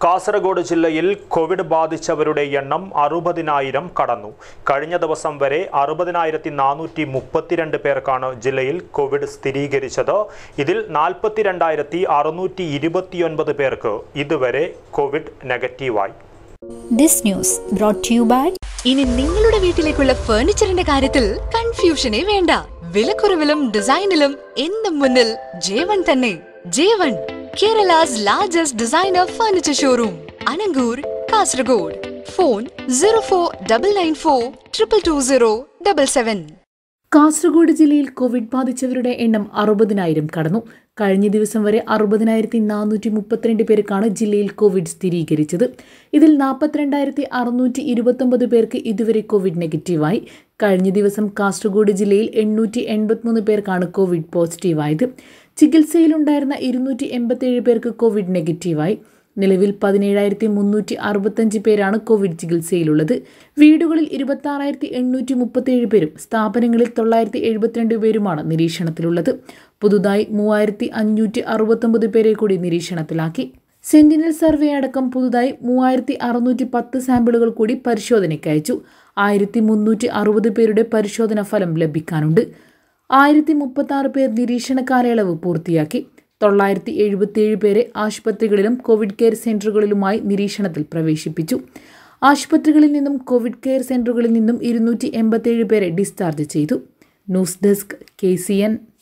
കാസർഗോഡ് ജില്ലയിൽ കോവിഡ് ബാധിച്ചവരുടെ എണ്ണം അറുപതിനായിരം കടന്നു കഴിഞ്ഞ ദിവസം വരെ അറുപതിനായിരത്തി നാനൂറ്റി മുപ്പത്തിരണ്ട് പേർക്കാണ് ജില്ലയിൽ കോവിഡ് സ്ഥിരീകരിച്ചത് ഇതിൽ നാൽപ്പത്തിരണ്ടായിരത്തി അറുന്നൂറ്റി ഇരുപത്തിയൊൻപത് പേർക്ക് ഇതുവരെ കോവിഡ് നെഗറ്റീവായി This news brought to you by ഇനി നിങ്ങളുടെ വീട്ടിലേക്കുള്ള ഫർണിച്ചറിന്റെ കാര്യത്തിൽ കൺഫ്യൂഷനേ വേണ്ട വിലക്കുറവിലും ഡിസൈനിലും എന്നും മുന്നിൽ ജേവൺ തന്നെ ജേവൺ Kerala's largest designer furniture showroom Anangoor Kasaragod phone zero four double nine four triple two zero double seven Kasaragod ജില്ലയിൽ കോവിഡ് ബാധിച്ചവരുടെ എണ്ണം അറുപതിനായിരം കടന്നു കഴിഞ്ഞ ദിവസം വരെ അറുപതിനായിരത്തി നാനൂറ്റി മുപ്പത്തിരണ്ട് പേർക്കാണ് ജില്ലയിൽ കോവിഡ് സ്ഥിരീകരിച്ചത് ഇതിൽ നാൽപ്പത്തിരണ്ടായിരത്തി അറുന്നൂറ്റി ഇരുപത്തൊമ്പത് പേർക്ക് ഇതുവരെ കോവിഡ് നെഗറ്റീവായി കഴിഞ്ഞ ദിവസം കാസർഗോഡ് ജില്ലയിൽ എണ്ണൂറ്റി എൺപത്തിമൂന്ന് പേർക്കാണ് കോവിഡ് പോസിറ്റീവായത് ചികിത്സയിലുണ്ടായിരുന്ന ഇരുന്നൂറ്റി എൺപത്തേഴ് പേർക്ക് കോവിഡ് നെഗറ്റീവായി നിലവിൽ പതിനേഴായിരത്തി മുന്നൂറ്റി അറുപത്തഞ്ച് പേരാണ് കോവിഡ് ചികിത്സയിലുള്ളത് വീടുകളിൽ ഇരുപത്തി ആറായിരത്തി എണ്ണൂറ്റി മുപ്പത്തേഴ് പേരും സ്ഥാപനങ്ങളിൽ തൊള്ളായിരത്തി എഴുപത്തിരണ്ട് പേരുമാണ് നിരീക്ഷണത്തിലുള്ളത് പുതുതായി മൂവായിരത്തി അഞ്ഞൂറ്റി അറുപത്തൊമ്പത് പേരെ കൂടി നിരീക്ഷണത്തിലാക്കി സെന്റിനൽ സർവേ അടക്കം പുതുതായി മൂവായിരത്തി അറുന്നൂറ്റി പത്ത് സാമ്പിളുകൾ കൂടി പരിശോധനയ്ക്ക് അയച്ചു ആയിരത്തി മുന്നൂറ്റി അറുപത് പേരുടെ പരിശോധന ഫലം ലഭിക്കാനുണ്ട് ആയിരത്തി മുപ്പത്തി ആറ് പേർ നിരീക്ഷണ കാലയളവ് പൂർത്തിയാക്കി തൊള്ളായിരത്തി എഴുപത്തിയേഴ് പേരെ ആശുപത്രികളിലും കോവിഡ് കെയർ സെന്ററുകളിലുമായി നിരീക്ഷണത്തിൽ പ്രവേശിപ്പിച്ചു ആശുപത്രികളിൽ നിന്നും കോവിഡ് കെയർ സെന്ററുകളിൽ നിന്നും ഇരുന്നൂറ്റി എൺപത്തിയേഴ് പേരെ ഡിസ്ചാർജ് ചെയ്തു news desk K C N